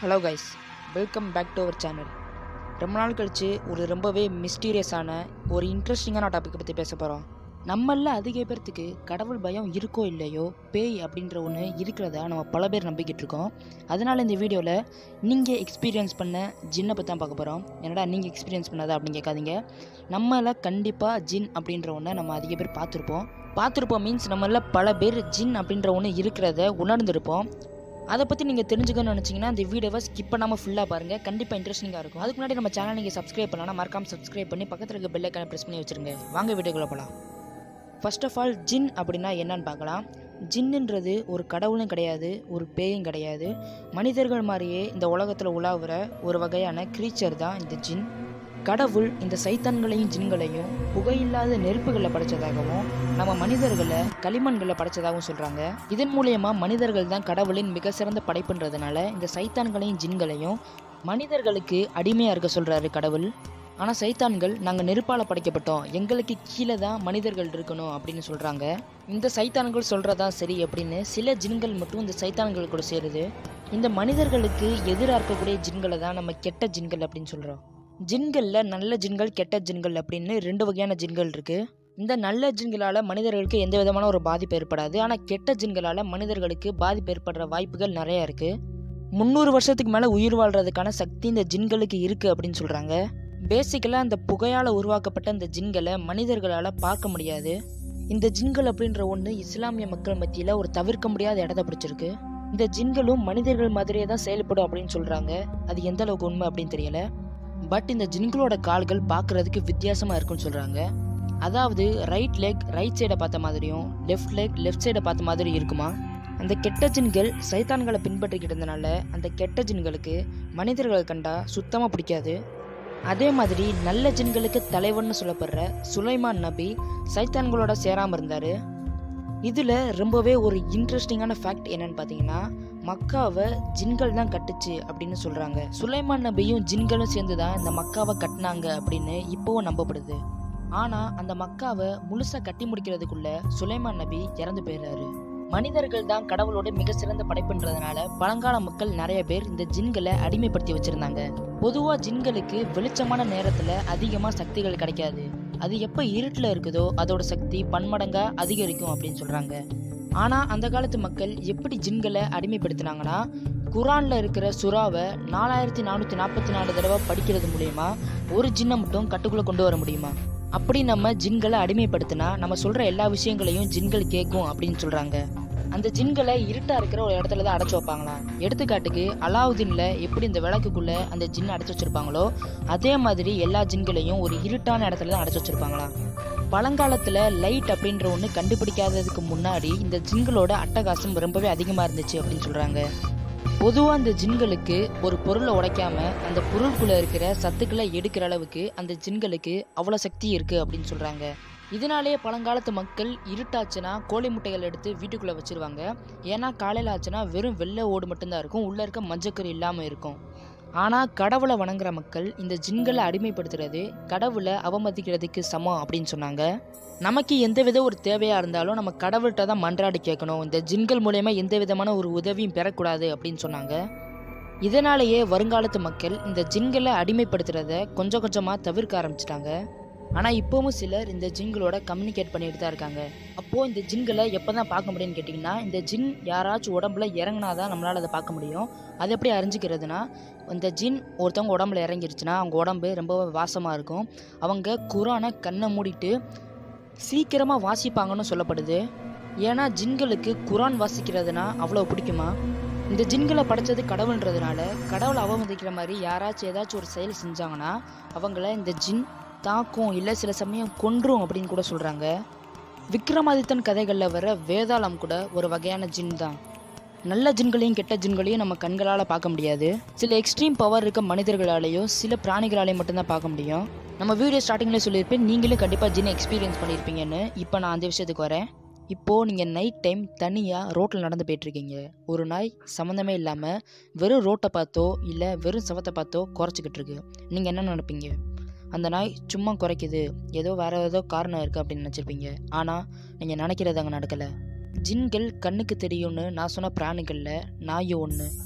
hello guys welcome back to our channel ரொம்ப நாள் கழித்து ஒரு ரொம்பவே மிஸ்டீரியஸான ஒரு இன்ட்ரெஸ்டிங்கான டாபிக் பற்றி பேச போகிறோம் நம்மள அதிக பேர்த்துக்கு கடவுள் பயம் இருக்கோ இல்லையோ பேய் அப்படின்ற ஒன்று இருக்கிறதா நம்ம பல பேர் நம்பிக்கிட்டு இருக்கோம் அதனால் இந்த வீடியோவில் நீங்கள் எக்ஸ்பீரியன்ஸ் பண்ண ஜின்னை பற்றி தான் பார்க்க போகிறோம் என்னடா நீங்கள் எக்ஸ்பீரியன்ஸ் பண்ணதா அப்படின்னு கேட்காதீங்க நம்மள கண்டிப்பாக ஜின் அப்படின்ற ஒன்றை நம்ம அதிக பேர் பார்த்துருப்போம் பார்த்துருப்போம் மீன்ஸ் நம்மள பல பேர் ஜின் அப்படின்ற ஒன்று இருக்கிறத உணர்ந்திருப்போம் அதை பற்றி நீங்கள் தெரிஞ்சுக்கணும்னு நினச்சிங்கன்னா இந்த வீடியோவை ஸ்கிப் பண்ணாமல் ஃபுல்லாக பாருங்கள் கண்டிப்பாக இன்ட்ரெஸ்டிங்காக இருக்கும் அதுக்கு முன்னாடி நம்ம சேனல் நீங்கள் சப்ஸ்கிரைப் பண்ணலாம் மறக்காம சப்ஸ்கிரைப் பண்ணி பக்கத்தில் இருக்க பெல் ஐக்கான ப்ரெஸ் பண்ணி வச்சுருங்க வாங்க வீடியோக்குள்ளே போகலாம் ஃபர்ஸ்ட் ஆஃப் ஆல் ஜின் அப்படின்னா என்னன்னு பார்க்கலாம் ஜின்னுன்றது ஒரு கடவுளும் கிடையாது ஒரு பேயும் கிடையாது மனிதர்கள் மாதிரியே இந்த உலகத்தில் உலாவுற ஒரு வகையான க்ரீச்சர் தான் இந்த ஜின் கடவுள் இந்த சைத்தான்களையும் ஜின்களையும் புகையில்லாத நெருப்புகளில் படைச்சதாகவும் நம்ம மனிதர்களை களிமண்களில் படைச்சதாகவும் சொல்கிறாங்க இதன் மூலயமா மனிதர்கள் தான் கடவுளின் மிக சிறந்த படைப்புன்றதுனால இந்த சைத்தான்களையும் ஜின்களையும் மனிதர்களுக்கு அடிமையாக இருக்க சொல்கிறாரு கடவுள் ஆனால் சைத்தான்கள் நாங்கள் நெருப்பால் படைக்கப்பட்டோம் எங்களுக்கு கீழே தான் மனிதர்கள் இருக்கணும் அப்படின்னு சொல்கிறாங்க இந்த சைத்தான்கள் சொல்கிறதா சரி அப்படின்னு சில ஜின்கள் மட்டும் இந்த சைத்தான்கள் கூட சேருது இந்த மனிதர்களுக்கு எதிராக இருக்கக்கூடிய ஜின்களை தான் நம்ம கெட்ட ஜின்கள் அப்படின்னு சொல்கிறோம் ஜின்களில் நல்ல ஜின்கள் கெட்ட ஜின்கள் அப்படின்னு ரெண்டு வகையான ஜின்கள் இருக்குது இந்த நல்ல ஜின்களால் மனிதர்களுக்கு எந்த விதமான ஒரு பாதிப்பு ஏற்படாது ஆனால் கெட்ட ஜின்களால் மனிதர்களுக்கு பாதிப்பு ஏற்படுற வாய்ப்புகள் நிறையா இருக்குது முந்நூறு வருஷத்துக்கு மேலே உயிர் வாழ்கிறதுக்கான சக்தி இந்த ஜின்களுக்கு இருக்குது அப்படின்னு சொல்கிறாங்க பேசிக்கலாக இந்த புகையால் உருவாக்கப்பட்ட இந்த ஜின்களை மனிதர்களால் பார்க்க முடியாது இந்த ஜின்கள் அப்படின்ற ஒன்று இஸ்லாமிய மக்கள் மத்தியில் ஒரு தவிர்க்க முடியாத இடத்த பிடிச்சிருக்கு இந்த ஜின்களும் மனிதர்கள் மாதிரியே தான் செயல்படும் அப்படின்னு சொல்கிறாங்க அது எந்த அளவுக்கு உண்மை அப்படின்னு தெரியல பட் இந்த ஜின்களோட கால்கள் பார்க்குறதுக்கு வித்தியாசமாக இருக்குன்னு சொல்கிறாங்க அதாவது ரைட் லெக் ரைட் சைடை பார்த்த மாதிரியும் லெஃப்ட் லெக் லெஃப்ட் சைடை பார்த்த மாதிரி இருக்குமா அந்த கெட்ட ஜின்கள் சைத்தான்களை பின்பற்றிக்கிட்டு இருந்தனால அந்த கெட்ட ஜின்களுக்கு மனிதர்களை கண்டா சுத்தமாக பிடிக்காது அதே மாதிரி நல்ல ஜின்களுக்கு தலைவன்னு சொல்லப்படுற சுலைமான் நபி சைத்தான்களோட சேராமல் இருந்தார் இதில் ரொம்பவே ஒரு இன்ட்ரெஸ்டிங்கான ஃபேக்ட் என்னன்னு பார்த்தீங்கன்னா மக்காவை ஜின்கள் தான் கட்டுச்சு அப்படின்னு சொல்கிறாங்க சுலைமான் நபியும் ஜின்களும் சேர்ந்து தான் இந்த மக்காவை கட்டினாங்க அப்படின்னு இப்போவும் நம்பப்படுது ஆனால் அந்த மக்காவை முழுசாக கட்டி முடிக்கிறதுக்குள்ள சுலைமான் நபி இறந்து போயிடுறாரு மனிதர்கள் தான் கடவுளோட மிக சிறந்த படைப்புன்றதுனால பழங்கால மக்கள் நிறைய பேர் இந்த ஜின்களை அடிமைப்படுத்தி வச்சிருந்தாங்க பொதுவாக ஜின்களுக்கு வெளிச்சமான நேரத்தில் அதிகமாக சக்திகள் கிடைக்காது அது எப்போ இருட்டில் இருக்குதோ அதோட சக்தி பன்மடங்கா அதிகரிக்கும் அப்படின்னு சொல்கிறாங்க ஆனால் அந்த காலத்து மக்கள் எப்படி ஜின்களை அடிமைப்படுத்தினாங்கன்னா குரானில் இருக்கிற சுறாவை நாலாயிரத்தி நானூற்றி நாற்பத்தி நாலு தடவை படிக்கிறது மூலயமா ஒரு ஜின்னை மட்டும் கட்டுக்குள்ளே கொண்டு வர முடியுமா அப்படி நம்ம ஜின்களை அடிமைப்படுத்தினா நம்ம சொல்கிற எல்லா விஷயங்களையும் ஜின்கள் கேட்கும் அப்படின்னு சொல்கிறாங்க அந்த ஜின்களை இருட்டாக இருக்கிற ஒரு இடத்துல தான் அடைச்சி வைப்பாங்களாம் எடுத்துக்காட்டுக்கு அலாவுதீனில் எப்படி இந்த விளக்குக்குள்ளே அந்த ஜின் அடைச்சி வச்சிருப்பாங்களோ அதே மாதிரி எல்லா ஜின்களையும் ஒரு இருட்டான இடத்துல தான் அடைச்சி வச்சிருப்பாங்களாம் பழங்காலத்தில் லைட் அப்படின்ற ஒன்று கண்டுபிடிக்காததுக்கு முன்னாடி இந்த ஜின்களோட அட்டகாசம் ரொம்பவே அதிகமாக இருந்துச்சு அப்படின்னு சொல்கிறாங்க பொதுவாக அந்த ஜின்களுக்கு ஒரு பொருளை உடைக்காம அந்த பொருளுக்குள்ளே இருக்கிற சத்துக்களை எடுக்கிற அளவுக்கு அந்த ஜின்களுக்கு அவ்வளோ சக்தி இருக்குது அப்படின்னு சொல்கிறாங்க இதனாலேயே பழங்காலத்து மக்கள் இருட்டாச்சுன்னா கோழி முட்டைகள் எடுத்து வீட்டுக்குள்ளே வச்சிருவாங்க ஏன்னா காலையில் ஆச்சுன்னா வெறும் வெள்ளை ஓடு மட்டும்தான் இருக்கும் உள்ளே இருக்க மஞ்சக்கரு இல்லாமல் இருக்கும் ஆனால் கடவுளை வணங்குற மக்கள் இந்த ஜின்களை அடிமைப்படுத்துறது கடவுளை அவமதிக்கிறதுக்கு சமம் அப்படின்னு சொன்னாங்க நமக்கு எந்த வித ஒரு தேவையாக இருந்தாலும் நம்ம கடவுள்கிட்ட தான் மன்றாடி கேட்கணும் இந்த ஜின்கள் மூலயமா எந்த விதமான ஒரு உதவியும் பெறக்கூடாது அப்படின்னு சொன்னாங்க இதனாலேயே வருங்காலத்து மக்கள் இந்த ஜின்களை அடிமைப்படுத்துறத கொஞ்சம் கொஞ்சமாக தவிர்க்க ஆரம்பிச்சிட்டாங்க ஆனால் இப்போவும் சிலர் இந்த ஜின்களோட கம்யூனிகேட் பண்ணிட்டு தான் இருக்காங்க அப்போது இந்த ஜின்களை எப்போ தான் பார்க்க முடியும்னு கேட்டிங்கன்னா இந்த ஜின் யாராச்சும் உடம்புல இறங்கினா தான் நம்மளால் அதை பார்க்க முடியும் அது எப்படி அறிஞ்சிக்கிறதுனா இந்த ஜின் ஒருத்தவங்க உடம்புல இறங்கிருச்சுன்னா அவங்க உடம்பு ரொம்ப வாசமாக இருக்கும் அவங்க குரானை கண்ணை மூடிட்டு சீக்கிரமாக வாசிப்பாங்கன்னு சொல்லப்படுது ஏன்னா ஜின்களுக்கு குரான் வாசிக்கிறதுனா அவ்வளோ பிடிக்குமா இந்த ஜின்களை படைச்சது கடவுள்ன்றதுனால கடவுளை அவமதிக்கிற மாதிரி யாராச்சும் ஏதாச்சும் ஒரு செயல் செஞ்சாங்கன்னா அவங்கள இந்த ஜின் தாக்கும் இல்லை சில சமயம் கொன்றும் அப்படின்னு கூட சொல்கிறாங்க விக்ரமாதித்தன் கதைகளில் வர வேதாளம் கூட ஒரு வகையான ஜின் தான் நல்ல ஜின்களையும் கெட்ட ஜின்களையும் நம்ம கண்களால் பார்க்க முடியாது சில எக்ஸ்ட்ரீம் பவர் இருக்க மனிதர்களாலேயும் சில பிராணிகளாலேயும் மட்டும்தான் பார்க்க முடியும் நம்ம வீடியோ ஸ்டார்டிங்கில் சொல்லியிருப்பேன் நீங்களும் கண்டிப்பாக ஜின் எக்ஸ்பீரியன்ஸ் பண்ணியிருப்பீங்கன்னு இப்போ நான் அந்த விஷயத்துக்கு வரேன் இப்போது நீங்கள் நைட் டைம் தனியாக ரோட்டில் நடந்து போயிட்டுருக்கீங்க ஒரு நாய் சம்மந்தமே இல்லாமல் வெறும் ரோட்டை பார்த்தோ இல்லை வெறும் சவத்தை பார்த்தோ குறைச்சிக்கிட்டு இருக்கு நீங்கள் என்ன நினைப்பீங்க அந்த நாய் சும்மா குறைக்குது ஏதோ வேற ஏதோ காரணம் இருக்குது அப்படின்னு நினச்சிருப்பீங்க ஆனால் நீங்கள் நினைக்கிறது அங்கே நடக்கலை ஜின்கள் கண்ணுக்கு தெரியும்னு நான் சொன்ன பிராணிகளில் நாயும் ஒன்று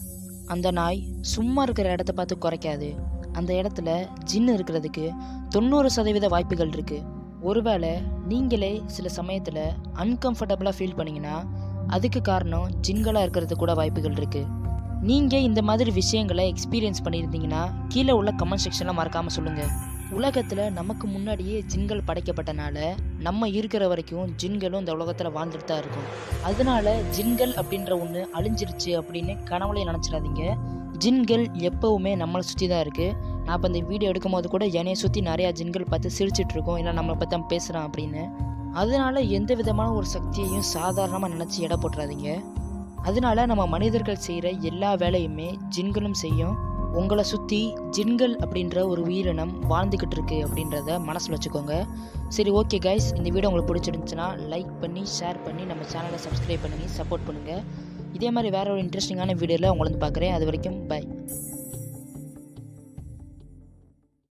அந்த நாய் சும்மா இருக்கிற இடத்த பார்த்து குறைக்காது அந்த இடத்துல ஜின் இருக்கிறதுக்கு தொண்ணூறு சதவீத வாய்ப்புகள் இருக்குது ஒருவேளை நீங்களே சில சமயத்தில் அன்கம்ஃபர்டபுளாக ஃபீல் பண்ணீங்கன்னா அதுக்கு காரணம் ஜின்களாக இருக்கிறது கூட வாய்ப்புகள் இருக்குது நீங்கள் இந்த மாதிரி விஷயங்களை எக்ஸ்பீரியன்ஸ் பண்ணியிருந்தீங்கன்னா கீழே உள்ள கமெண்ட் செக்ஷனில் மறக்காமல் சொல்லுங்கள் உலகத்தில் நமக்கு முன்னாடியே ஜின்கள் படைக்கப்பட்டனால நம்ம இருக்கிற வரைக்கும் ஜின்களும் இந்த உலகத்தில் வாழ்ந்துட்டு தான் இருக்கும் அதனால ஜின்கள் அப்படின்ற ஒன்று அழிஞ்சிருச்சு அப்படின்னு கனவுலையும் நினச்சிடாதீங்க ஜின்கள் எப்போவுமே நம்மளை சுற்றி தான் இருக்குது நான் இப்போ இந்த வீடியோ எடுக்கும்போது கூட என்னையை சுற்றி நிறையா ஜின்கள் பார்த்து சிரிச்சிட்டு இருக்கோம் இல்லை நம்மளை பற்றி தான் பேசுகிறான் அப்படின்னு அதனால எந்த விதமான ஒரு சக்தியையும் சாதாரணமாக நினச்சி எடை போட்டுறாதீங்க அதனால நம்ம மனிதர்கள் செய்கிற எல்லா வேலையுமே ஜின்களும் செய்யும் உங்களை சுற்றி ஜின்கள் அப்படின்ற ஒரு உயிரினம் வாழ்ந்துக்கிட்டு இருக்கு அப்படின்றத மனசில் வச்சுக்கோங்க சரி ஓகே கைஸ் இந்த வீடியோ உங்களுக்கு பிடிச்சிருந்துச்சுன்னா லைக் பண்ணி ஷேர் பண்ணி நம்ம சேனலை சப்ஸ்கிரைப் பண்ணி சப்போர்ட் பண்ணுங்கள் இதே மாதிரி வேற ஒரு இன்ட்ரெஸ்டிங்கான வீடியோவில் உங்களை வந்து பார்க்குறேன் அது வரைக்கும் பை